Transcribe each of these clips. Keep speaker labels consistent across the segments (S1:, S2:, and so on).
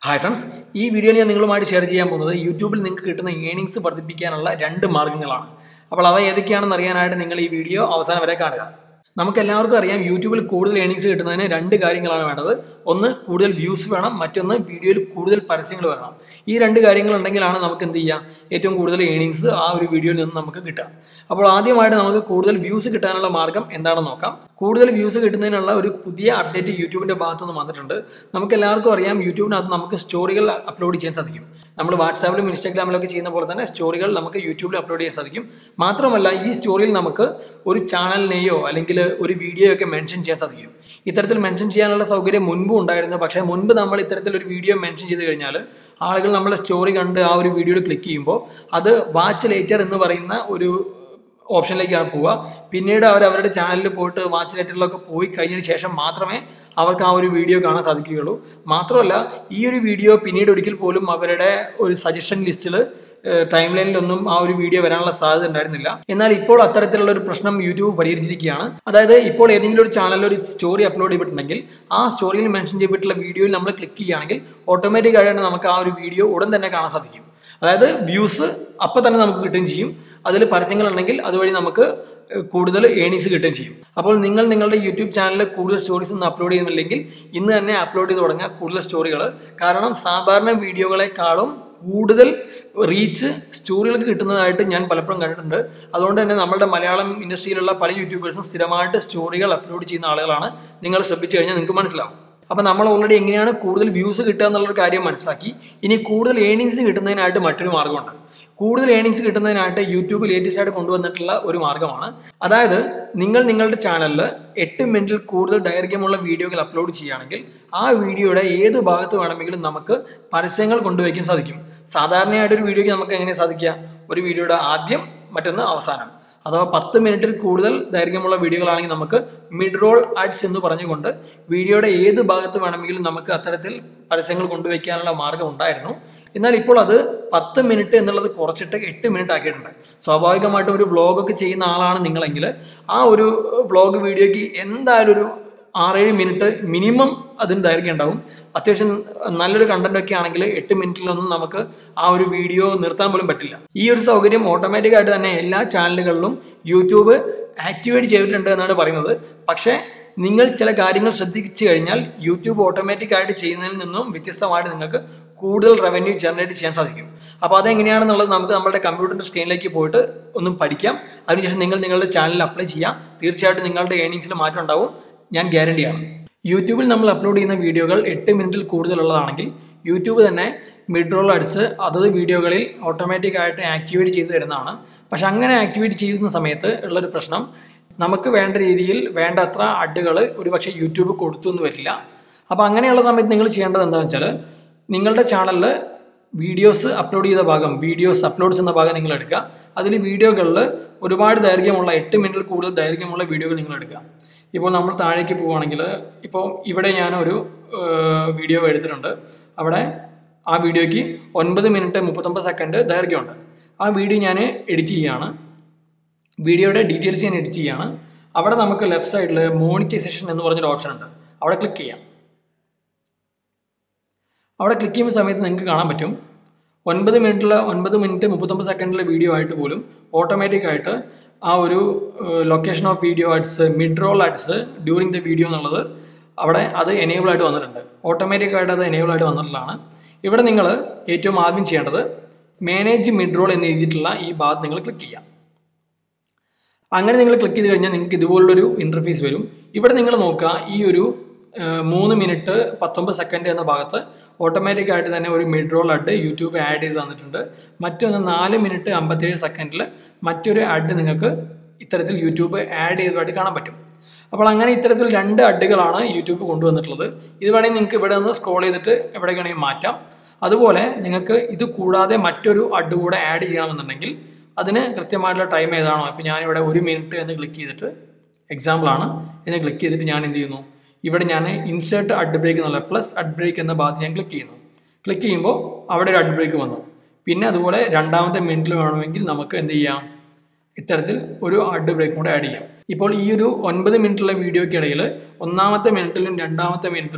S1: hi friends ഈ വീഡിയോയിൽ ഞാൻ നിങ്ങളുമായിട്ട് ഷെയർ ചെയ്യാൻ പോകുന്നത് യൂട്യൂബിൽ നിങ്ങൾക്ക് കിട്ടുന്ന ഏണിങ്സ് വർദ്ധിപ്പിക്കാനുള്ള രണ്ട് മാർഗ്ഗങ്ങളാണ് അപ്പോൾ അവ ഏതൊക്കെയാണെന്ന് അറിയാനായിട്ട് നിങ്ങൾ ഈ വീഡിയോ അവസാനം വരെ കാണുക നമുക്ക് എല്ലാവർക്കും അറിയാം യൂട്യൂബിൽ കൂടുതൽ ഏണിങ്സ് കിട്ടുന്നതിന് രണ്ട് കാര്യങ്ങളാണ് വേണ്ടത് ഒന്ന് കൂടുതൽ വ്യൂസ് വേണം മറ്റൊന്ന് വീഡിയോയിൽ കൂടുതൽ പരസ്യങ്ങൾ വരണം ഈ രണ്ട് കാര്യങ്ങൾ ഉണ്ടെങ്കിലാണ് നമുക്ക് എന്ത് ചെയ്യാം ഏറ്റവും കൂടുതൽ ഏണിങ്സ് ആ ഒരു വീഡിയോയിൽ നിന്ന് നമുക്ക് കിട്ടുക അപ്പോൾ ആദ്യമായിട്ട് നമുക്ക് കൂടുതൽ വ്യൂസ് കിട്ടാനുള്ള മാർഗ്ഗം എന്താണെന്ന് നോക്കാം കൂടുതൽ വ്യൂസ് കിട്ടുന്നതിനുള്ള ഒരു പുതിയ അപ്ഡേറ്റ് യൂട്യൂബിന്റെ ഭാഗത്തു നിന്ന് വന്നിട്ടുണ്ട് നമുക്ക് എല്ലാവർക്കും അറിയാം യൂട്യൂബിനകത്ത് നമുക്ക് സ്റ്റോറികൾ അപ്ലോഡ് ചെയ്യാൻ സാധിക്കും നമ്മൾ വാട്സാപ്പിലും ഇൻസ്റ്റാഗ്രാമിലൊക്കെ ചെയ്യുന്ന പോലെ തന്നെ സ്റ്റോറികൾ നമുക്ക് യൂട്യൂബിൽ അപ്ലോഡ് ചെയ്യാൻ സാധിക്കും മാത്രമല്ല ഈ സ്റ്റോറിയിൽ നമുക്ക് ഒരു ചാനലിനെയോ അല്ലെങ്കിൽ ഒരു വീഡിയോ ഒക്കെ മെൻഷൻ ചെയ്യാൻ സാധിക്കും ഇത്തരത്തിൽ മെൻഷൻ ചെയ്യാനുള്ള സൗകര്യം മുൻപും ഉണ്ടായിരുന്നു പക്ഷേ മുൻപ് നമ്മൾ ഇത്തരത്തിൽ ഒരു വീഡിയോ മെൻഷൻ ചെയ്ത് കഴിഞ്ഞാൽ ആളുകൾ നമ്മളെ സ്റ്റോറി കണ്ട് ആ ഒരു വീഡിയോയിൽ ക്ലിക്ക് ചെയ്യുമ്പോൾ അത് വാച്ച് ലേറ്റർ എന്ന് പറയുന്ന ഒരു ഓപ്ഷനിലേക്കാണ് പോവുക പിന്നീട് അവർ അവരുടെ ചാനലിൽ പോയിട്ട് വാച്ച് ലെറ്ററിലൊക്കെ പോയി കഴിഞ്ഞതിന് ശേഷം മാത്രമേ അവർക്ക് ആ ഒരു വീഡിയോ കാണാൻ സാധിക്കുകയുള്ളൂ മാത്രമല്ല ഈ ഒരു വീഡിയോ പിന്നീട് ഒരിക്കൽ പോലും അവരുടെ ഒരു സജഷൻ ലിസ്റ്റിൽ ടൈം ലൈനിലൊന്നും ആ ഒരു വീഡിയോ വരാനുള്ള സാധ്യത ഉണ്ടായിരുന്നില്ല എന്നാൽ ഇപ്പോൾ അത്തരത്തിലുള്ള ഒരു പ്രശ്നം യൂട്യൂബ് പരിഹരിച്ചിരിക്കുകയാണ് അതായത് ഇപ്പോൾ ഏതെങ്കിലും ഒരു ചാനലിൽ ഒരു സ്റ്റോറി അപ്ലോഡ് ചെയ്തിട്ടുണ്ടെങ്കിൽ ആ സ്റ്റോറിയിൽ മെൻഷൻ ചെയ്തിട്ടുള്ള വീഡിയോയിൽ നമ്മൾ ക്ലിക്ക് ചെയ്യുകയാണെങ്കിൽ ഓട്ടോമാറ്റിക് ആയിട്ട് നമുക്ക് ആ ഒരു വീഡിയോ ഉടൻ തന്നെ കാണാൻ സാധിക്കും അതായത് വ്യൂസ് അപ്പം തന്നെ നമുക്ക് കിട്ടുകയും ചെയ്യും അതിൽ പരസ്യങ്ങളുണ്ടെങ്കിൽ അതുവഴി നമുക്ക് കൂടുതൽ ഏണിങ്സ് കിട്ടുകയും ചെയ്യും അപ്പോൾ നിങ്ങൾ നിങ്ങളുടെ യൂട്യൂബ് ചാനലിൽ കൂടുതൽ സ്റ്റോറീസ് ഒന്നും അപ്ലോഡ് ചെയ്യുന്നില്ലെങ്കിൽ ഇന്ന് തന്നെ അപ്ലോഡ് ചെയ്ത് തുടങ്ങുക കൂടുതൽ സ്റ്റോറികൾ കാരണം സാധാരണ വീഡിയോകളെക്കാളും കൂടുതൽ റീച്ച് സ്റ്റോറികൾക്ക് കിട്ടുന്നതായിട്ട് ഞാൻ പലപ്പോഴും കണ്ടിട്ടുണ്ട് അതുകൊണ്ട് തന്നെ നമ്മുടെ മലയാളം ഇൻഡസ്ട്രിയിലുള്ള പല യൂട്യൂബേഴ്സും സ്ഥിരമായിട്ട് സ്റ്റോറികൾ അപ്ലോഡ് ചെയ്യുന്ന ആളുകളാണ് നിങ്ങൾ ശ്രദ്ധിച്ചു കഴിഞ്ഞാൽ നിങ്ങൾക്ക് മനസ്സിലാവും അപ്പോൾ നമ്മൾ ഓൾറെഡി എങ്ങനെയാണ് കൂടുതൽ വ്യൂസ് കിട്ടുക എന്നുള്ളൊരു കാര്യം മനസ്സിലാക്കി ഇനി കൂടുതൽ ഏണിങ്സ് കിട്ടുന്നതിനായിട്ട് മറ്റൊരു മാർഗ്ഗമുണ്ട് കൂടുതൽ ഏണിങ്സ് കിട്ടുന്നതിനായിട്ട് യൂട്യൂബ് ലേറ്റസ്റ്റ് ആയിട്ട് കൊണ്ടുവന്നിട്ടുള്ള ഒരു മാർഗ്ഗമാണ് അതായത് നിങ്ങൾ നിങ്ങളുടെ ചാനലിൽ എട്ട് മിനിറ്റിൽ കൂടുതൽ ദൈർഘ്യമുള്ള വീഡിയോകൾ അപ്ലോഡ് ചെയ്യുകയാണെങ്കിൽ ആ വീഡിയോയുടെ ഏത് ഭാഗത്ത് വേണമെങ്കിലും നമുക്ക് പരസ്യങ്ങൾ കൊണ്ടുവയ്ക്കാൻ സാധിക്കും സാധാരണയായിട്ട് ഒരു വീഡിയോയ്ക്ക് നമുക്ക് എങ്ങനെ സാധിക്കുക ഒരു വീഡിയോയുടെ ആദ്യം മറ്റൊന്ന് അവസാനം അഥവാ പത്ത് മിനിറ്റിൽ കൂടുതൽ ദൈർഘ്യമുള്ള വീഡിയോകളാണെങ്കിൽ നമുക്ക് മിഡ് റോൾ ആഡ്സ് എന്ന് പറഞ്ഞുകൊണ്ട് വീഡിയോയുടെ ഏത് ഭാഗത്ത് വേണമെങ്കിലും നമുക്ക് അത്തരത്തിൽ പരസ്യങ്ങൾ കൊണ്ടുവയ്ക്കാനുള്ള മാർഗ്ഗം ഉണ്ടായിരുന്നു എന്നാൽ ഇപ്പോൾ അത് പത്ത് മിനിറ്റ് എന്നുള്ളത് കുറച്ചിട്ട് എട്ട് മിനിറ്റ് ആക്കിയിട്ടുണ്ട് സ്വാഭാവികമായിട്ടും ഒരു വ്ളോഗൊക്കെ ചെയ്യുന്ന ആളാണ് നിങ്ങളെങ്കിൽ ആ ഒരു വ്ളോഗ് വീഡിയോയ്ക്ക് എന്തായാലും ഒരു ആറേഴ് മിനിറ്റ് മിനിമം അതിന് ദൈർഘ്യം ഉണ്ടാവും അത്യാവശ്യം നല്ലൊരു കണ്ടന്റ് ഒക്കെ ആണെങ്കിൽ എട്ട് മിനിറ്റിലൊന്നും നമുക്ക് ആ ഒരു വീഡിയോ നിർത്താൻ പോലും പറ്റില്ല ഈ ഒരു സൗകര്യം ഓട്ടോമാറ്റിക് ആയിട്ട് തന്നെ എല്ലാ ചാനലുകളിലും യൂട്യൂബ് ആക്ടിവേറ്റ് ചെയ്തിട്ടുണ്ട് എന്നാണ് പറയുന്നത് പക്ഷേ നിങ്ങൾ ചില കാര്യങ്ങൾ ശ്രദ്ധിച്ചു കഴിഞ്ഞാൽ യൂട്യൂബ് ഓട്ടോമാറ്റിക് ആയിട്ട് ചെയ്യുന്നതിൽ നിന്നും വ്യത്യസ്തമായിട്ട് നിങ്ങൾക്ക് കൂടുതൽ റവന്യൂ ജനറേറ്റ് ചെയ്യാൻ സാധിക്കും അപ്പോൾ അതെങ്ങനെയാണെന്നുള്ളത് നമുക്ക് നമ്മുടെ കമ്പ്യൂട്ടറിൻ്റെ സ്ക്രീനിലേക്ക് പോയിട്ട് ഒന്നും പഠിക്കാം അതിനുശേഷം നിങ്ങൾ നിങ്ങളുടെ ചാനലിൽ അപ്ലൈ ചെയ്യാം തീർച്ചയായിട്ടും നിങ്ങളുടെ ഏണിങ്സിൽ മാറ്റം ഉണ്ടാവും ഞാൻ ഗ്യാരണ്ടിയാണ് യൂട്യൂബിൽ നമ്മൾ അപ്ലോഡ് ചെയ്യുന്ന വീഡിയോകൾ എട്ട് മിനിറ്റിൽ കൂടുതലുള്ളതാണെങ്കിൽ യൂട്യൂബ് തന്നെ മിഡ് റോൾ അടിച്ച് അതത് വീഡിയോകളിൽ ഓട്ടോമാറ്റിക് ആയിട്ട് ആക്ടിവേറ്റ് ചെയ്ത് തരുന്നതാണ് പക്ഷെ അങ്ങനെ ആക്ടിവേറ്റ് ചെയ്യുന്ന സമയത്ത് ഉള്ളൊരു പ്രശ്നം നമുക്ക് വേണ്ട രീതിയിൽ വേണ്ടത്ര അഡുകൾ ഒരുപക്ഷെ യൂട്യൂബ് കൊടുത്തു എന്ന് വരില്ല അപ്പോൾ അങ്ങനെയുള്ള സമയത്ത് നിങ്ങൾ ചെയ്യേണ്ടത് എന്താണെന്ന് വെച്ചാൽ നിങ്ങളുടെ ചാനലിൽ വീഡിയോസ് അപ്ലോഡ് ചെയ്ത ഭാഗം വീഡിയോസ് അപ്ലോഡ്സ് എന്ന ഭാഗം നിങ്ങൾ എടുക്കുക അതിൽ വീഡിയോകളിൽ ഒരുപാട് ദൈർഘ്യമുള്ള എട്ട് മിനിറ്റിൽ കൂടുതൽ ദൈർഘ്യമുള്ള വീഡിയോകൾ നിങ്ങൾ എടുക്കുക ഇപ്പോൾ നമ്മൾ താഴേക്ക് പോവുകയാണെങ്കിൽ ഇപ്പോൾ ഇവിടെ ഞാനൊരു വീഡിയോ എടുത്തിട്ടുണ്ട് അവിടെ ആ വീഡിയോയ്ക്ക് ഒൻപത് മിനിറ്റ് മുപ്പത്തൊമ്പത് സെക്കൻഡ് ദൈർഘ്യമുണ്ട് ആ വീഡിയോ ഞാൻ എഡിറ്റ് ചെയ്യുകയാണ് വീഡിയോയുടെ ഡീറ്റെയിൽസ് ഞാൻ എഡിറ്റ് ചെയ്യുകയാണ് അവിടെ നമുക്ക് ലെഫ്റ്റ് സൈഡിൽ മോണിറ്റൈസേഷൻ എന്ന് പറഞ്ഞൊരു ഓപ്ഷൻ ഉണ്ട് അവിടെ ക്ലിക്ക് ചെയ്യാം അവിടെ ക്ലിക്ക് ചെയ്യുന്ന സമയത്ത് നിങ്ങൾക്ക് കാണാൻ പറ്റും ഒൻപത് മിനിറ്റിലെ ഒൻപത് മിനിറ്റ് മുപ്പത്തൊമ്പത് സെക്കൻഡിലെ വീഡിയോ ആയിട്ട് പോലും ഓട്ടോമാറ്റിക് ആയിട്ട് ആ ഒരു location of video ads mid roll ads during the video എന്നുള്ളത് അവിടെ അത് എനേബിൾ ആയിട്ട് വന്നിട്ടുണ്ട് ഓട്ടോമാറ്റിക് ആയിട്ട് അത് എനേബിൾ ആയിട്ട് വന്നിട്ടുള്ളതാണ് ഇവിടെ നിങ്ങൾ ഏറ്റവും ആദ്യം ചെയ്യേണ്ടത് മാനേജ് മിഡ് റോൾ എന്ന് എഴുതിയിട്ടുള്ള ഈ ഭാഗത്ത് നിങ്ങൾ ക്ലിക്ക് ചെയ്യാം അങ്ങനെ നിങ്ങൾ ക്ലിക്ക് ചെയ്ത് കഴിഞ്ഞാൽ നിങ്ങൾക്ക് ഇതുപോലുള്ളൊരു ഇൻ്റർഫേസ് വരും ഇവിടെ നിങ്ങൾ നോക്കുക ഈ ഒരു മൂന്ന് മിനിറ്റ് പത്തൊമ്പത് സെക്കൻഡ് എന്ന ഭാഗത്ത് ഓട്ടോമാറ്റിക് ആയിട്ട് തന്നെ ഒരു mid roll ad YouTube ad ചെയ്ത് തന്നിട്ടുണ്ട് മറ്റൊന്ന് നാല് മിനിറ്റ് അമ്പത്തേഴ് സെക്കൻഡിൽ മറ്റൊരു അഡ് നിങ്ങൾക്ക് ഇത്തരത്തിൽ യൂട്യൂബ് ആഡ് ചെയ്തതായിട്ട് കാണാൻ പറ്റും അപ്പോൾ അങ്ങനെ ഇത്തരത്തിൽ രണ്ട് അഡുകളാണ് യൂട്യൂബ് കൊണ്ടുവന്നിട്ടുള്ളത് ഇത് വേണമെങ്കിൽ നിങ്ങൾക്ക് ഇവിടെ നിന്ന് സ്ക്രോൾ ചെയ്തിട്ട് എവിടെ വേണമെങ്കിൽ മാറ്റാം അതുപോലെ നിങ്ങൾക്ക് ഇത് കൂടാതെ മറ്റൊരു അഡ് കൂടെ ആഡ് ചെയ്യണമെന്നുണ്ടെങ്കിൽ അതിന് കൃത്യമായിട്ടുള്ള ടൈം ഏതാണോ ഇപ്പോൾ ഞാനിവിടെ ഒരു മിനിറ്റ് എന്ന് ക്ലിക്ക് ചെയ്തിട്ട് എക്സാമ്പിളാണ് എന്ന് ക്ലിക്ക് ചെയ്തിട്ട് ഞാൻ എന്ത് ചെയ്യുന്നു ഇവിടെ ഞാൻ ഇൻസേർട്ട് അഡ് ബ്രേക്ക് എന്നുള്ള പ്ലസ് അഡ് ബ്രേക്ക് എന്ന ഭാഗത്ത് ഞാൻ ക്ലിക്ക് ചെയ്യുന്നു ക്ലിക്ക് ചെയ്യുമ്പോൾ അവിടെ ഒരു അഡ് ബ്രേക്ക് വന്നു പിന്നെ അതുപോലെ രണ്ടാമത്തെ മിനിറ്റിൽ വേണമെങ്കിൽ നമുക്ക് എന്ത് ചെയ്യാം ഇത്തരത്തിൽ ഒരു അഡ് ബ്രേക്കും കൂടെ ആഡ് ചെയ്യാം ഇപ്പോൾ ഈ ഒരു ഒൻപത് മിനിറ്റുള്ള വീഡിയോയ്ക്കിടയിൽ ഒന്നാമത്തെ മിനിറ്റിലും രണ്ടാമത്തെ മിനിറ്റിലും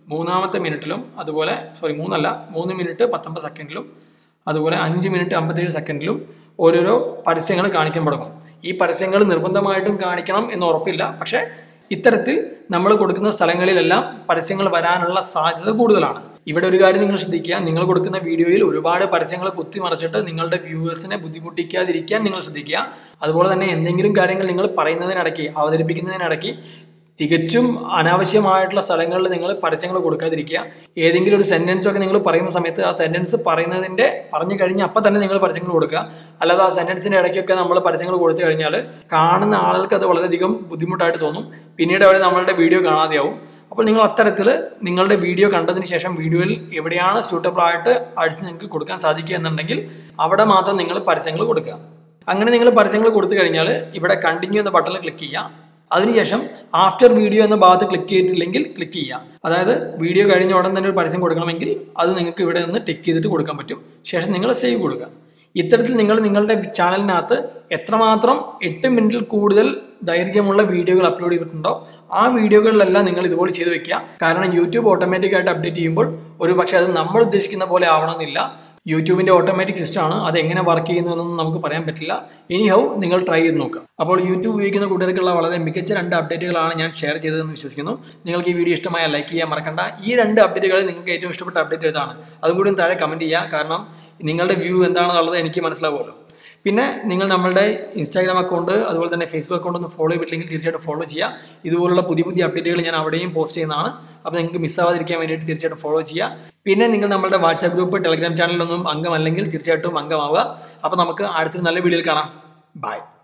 S1: മൂന്നാമത്തെ മിനിറ്റിലും അതുപോലെ സോറി മൂന്നല്ല മൂന്ന് മിനിറ്റ് പത്തൊമ്പത് സെക്കൻഡിലും അതുപോലെ അഞ്ച് മിനിറ്റ് അമ്പത്തേഴ് സെക്കൻഡിലും ഓരോരോ പരസ്യങ്ങൾ കാണിക്കാൻ തുടങ്ങും ഈ പരസ്യങ്ങൾ നിർബന്ധമായിട്ടും കാണിക്കണം എന്ന് ഉറപ്പില്ല പക്ഷേ ഇത്തരത്തിൽ നമ്മൾ കൊടുക്കുന്ന സ്ഥലങ്ങളിലെല്ലാം പരസ്യങ്ങൾ വരാനുള്ള സാധ്യത കൂടുതലാണ് ഇവിടെ ഒരു കാര്യം നിങ്ങൾ ശ്രദ്ധിക്കുക നിങ്ങൾ കൊടുക്കുന്ന വീഡിയോയിൽ ഒരുപാട് പരസ്യങ്ങൾ കുത്തിമറിച്ചിട്ട് നിങ്ങളുടെ വ്യൂവേഴ്സിനെ ബുദ്ധിമുട്ടിക്കാതിരിക്കാൻ നിങ്ങൾ ശ്രദ്ധിക്കുക അതുപോലെ തന്നെ എന്തെങ്കിലും കാര്യങ്ങൾ നിങ്ങൾ പറയുന്നതിനിടയ്ക്ക് അവതരിപ്പിക്കുന്നതിനിടയ്ക്ക് തികച്ചും അനാവശ്യമായിട്ടുള്ള സ്ഥലങ്ങളിൽ നിങ്ങൾ പരസ്യങ്ങൾ കൊടുക്കാതിരിക്കുക ഏതെങ്കിലും ഒരു സെന്റൻസ് ഒക്കെ നിങ്ങൾ പറയുന്ന സമയത്ത് ആ സെന്റൻസ് പറയുന്നതിന്റെ പറഞ്ഞു കഴിഞ്ഞ് അപ്പം തന്നെ നിങ്ങൾ പരസ്യങ്ങൾ കൊടുക്കുക അല്ലാതെ ആ സെന്റൻസിന്റെ ഇടയ്ക്കൊക്കെ നമ്മൾ പരസ്യങ്ങൾ കൊടുത്തു കഴിഞ്ഞാൽ കാണുന്ന ആളുകൾക്ക് അത് വളരെയധികം ബുദ്ധിമുട്ടായിട്ട് തോന്നും പിന്നീട് അവർ നമ്മളുടെ വീഡിയോ കാണാതെയാവും അപ്പോൾ നിങ്ങൾ അത്തരത്തിൽ നിങ്ങളുടെ വീഡിയോ കണ്ടതിന് ശേഷം വീഡിയോയിൽ എവിടെയാണ് സ്യൂട്ടബിൾ ആയിട്ട് അടിച്ച് നിങ്ങൾക്ക് കൊടുക്കാൻ സാധിക്കുക എന്നുണ്ടെങ്കിൽ അവിടെ മാത്രം നിങ്ങൾ പരസ്യങ്ങൾ കൊടുക്കുക അങ്ങനെ നിങ്ങൾ പരസ്യങ്ങൾ കൊടുത്തു കഴിഞ്ഞാൽ ഇവിടെ കണ്ടിന്യൂ എന്ന ബട്ടണിൽ ക്ലിക്ക് ചെയ്യുക അതിനുശേഷം ആഫ്റ്റർ വീഡിയോ എന്ന ഭാഗത്ത് ക്ലിക്ക് ചെയ്തിട്ടില്ലെങ്കിൽ ക്ലിക്ക് ചെയ്യുക അതായത് വീഡിയോ കഴിഞ്ഞ ഉടൻ തന്നെ ഒരു പരസ്യം കൊടുക്കണമെങ്കിൽ അത് നിങ്ങൾക്ക് ഇവിടെ നിന്ന് ടിക്ക് ചെയ്തിട്ട് കൊടുക്കാൻ പറ്റും ശേഷം നിങ്ങൾ സേവ് കൊടുക്കുക ഇത്തരത്തിൽ നിങ്ങൾ നിങ്ങളുടെ ചാനലിനകത്ത് എത്രമാത്രം എട്ട് മിനിറ്റിൽ കൂടുതൽ ദൈർഘ്യമുള്ള വീഡിയോകൾ അപ്ലോഡ് ചെയ്തിട്ടുണ്ടോ ആ വീഡിയോകളിലെല്ലാം നിങ്ങൾ ഇതുപോലെ ചെയ്തു വെക്കുക കാരണം യൂട്യൂബ് ഓട്ടോമാറ്റിക്കായിട്ട് അപ്ഡേറ്റ് ചെയ്യുമ്പോൾ ഒരു പക്ഷേ അത് നമ്മൾ ഉദ്ദേശിക്കുന്ന പോലെ ആവണമെന്നില്ല യൂട്യൂബിന്റെ ഓട്ടോമാറ്റിക് സിസ്റ്റമാണ് അത് എങ്ങനെ വർക്ക് ചെയ്യുന്നു എന്നൊന്നും നമുക്ക് പറയാൻ പറ്റില്ല ഇനി ഹൗ നിങ്ങൾ ട്രൈ ചെയ്ത് നോക്കുക അപ്പോൾ യൂട്യൂബ് ഉപയോഗിക്കുന്ന കൂട്ടുകാർക്കുള്ള വളരെ മികച്ച രണ്ട് അപ്ഡേറ്റുകളാണ് ഞാൻ ഷെയർ ചെയ്തതെന്ന് വിശ്വസിക്കുന്നു നിങ്ങൾക്ക് ഈ വീഡിയോ ഇഷ്ടമായ ലൈക്ക് ചെയ്യാൻ മറക്കണ്ട ഈ രണ്ട് അപ്ഡേറ്റുകളിൽ നിങ്ങൾക്ക് ഏറ്റവും ഇഷ്ടപ്പെട്ട അപ്ഡേറ്റ് ഏതാണ് അതും കൂടി ഒന്ന് താഴെ കമൻറ്റ് ചെയ്യുക കാരണം നിങ്ങളുടെ വ്യൂ എന്താണെന്നുള്ളത് എനിക്ക് മനസ്സിലാവുമല്ലോ പിന്നെ നിങ്ങൾ നമ്മളുടെ ഇൻസ്റ്റാഗ്രാം അക്കൗണ്ട് അതുപോലെ തന്നെ ഫേസ്ബുക്ക് അക്കൗണ്ട് ഒന്ന് ഫോളോ ചെയ്തിട്ടില്ലെങ്കിൽ തീർച്ചയായിട്ടും ഫോളോ ചെയ്യുക ഇതുപോലുള്ള പുതിയ പുതിയ അപ്ഡേറ്റുകൾ ഞാൻ അവിടെയും പോസ്റ്റ് ചെയ്യുന്നതാണ് അപ്പോൾ നിങ്ങൾക്ക് മിസ്സാവാതിരിക്കാൻ വേണ്ടിയിട്ട് തീർച്ചയായിട്ടും ഫോളോ ചെയ്യുക പിന്നെ നിങ്ങൾ നമ്മുടെ വാട്സാപ്പ് ഗ്രൂപ്പ് ടെലിഗ്രാം ചാനലിലൊന്നും അംഗമല്ലെങ്കിൽ തീർച്ചയായിട്ടും അംഗമാവുക അപ്പോൾ നമുക്ക് അടുത്തൊരു നല്ല വീഡിയോയിൽ കാണാം ബൈ